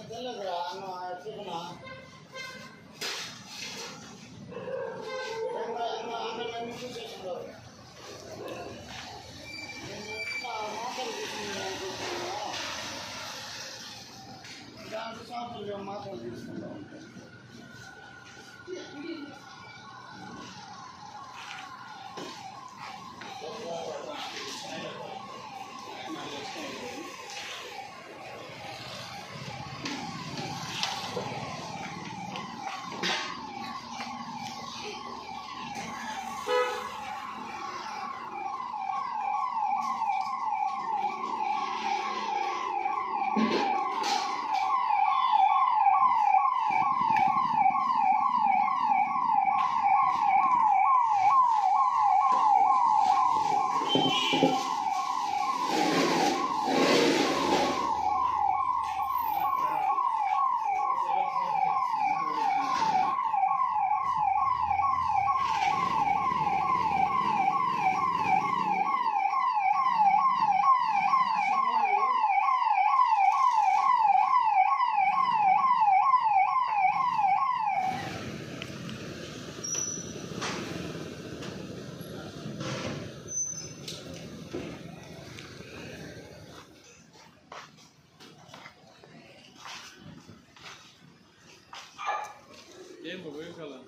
తెలియదురా అన్న చెప్పిన అన్న అన్న నన్ను చూసేసిండు మాటలు తీసుకున్నాను దాంట్లో షాపులు మాటలు తీసుకుంటాం ఏం బాబు ఏం కావాలి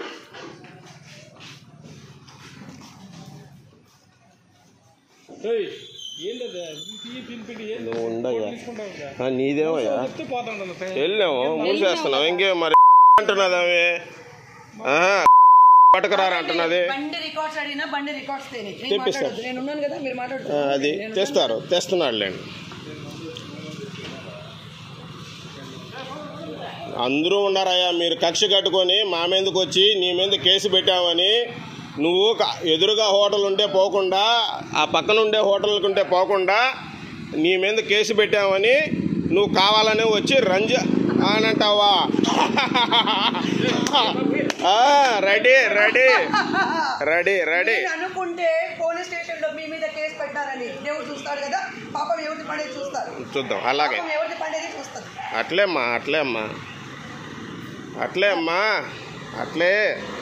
ఏయ్, ఏంటది తీయి తినిపిండి ఏంది నువ్వు ఉండగా. తీసుకుంటావు ఇంకా? ఆ, నీదేమయ్యా చెప్తే పోతాను వెళ్ళాము మూసేస్తున్నావు ఇంకేం మరి అంటున్నది ఆమె ఆహా, పట్టుకురారు అంటున్నది బండి రికార్డ్స్ అడిగినా బండి రికార్డ్స్ తేని నేను తెప్పిస్తా. మాట్లాడొద్దు. నేను ఉన్నాను కదా మీరు ఆ, మాట్లాడుతున్నారు అది తెస్తారు తెస్తున్నాడులేండి అందరూ ఉన్నారయ్యా మీరు కక్ష కట్టుకొని మా మీదకి వచ్చి నీ మీద కేసు పెట్టామని నువ్వు క- ఎదురుగా హోటల్ ఉంటే పోకుండా ఆ పక్కన ఉండే హోటల్కి ఉంటే పోకుండా నీ మీద కేసు పెట్టామని నువ్వు కావాలని వచ్చి రంజ అని అంటావా ఆ, రెడీ రెడీ రెడీ రెడీ నేను అనుకుంటే పోలీస్ స్టేషన్ లో మీ మీద కేసు పెట్టారని దేవుడు చూస్తాడు కదా పాపం ఎవరిది పండేది చూస్తారు చూద్దాం అలాగే పాపం ఎవరిది పండేది చూస్తారు అట్లే అమ్మా అట్లే అమ్మా అట్లే అమ్మా అట్లే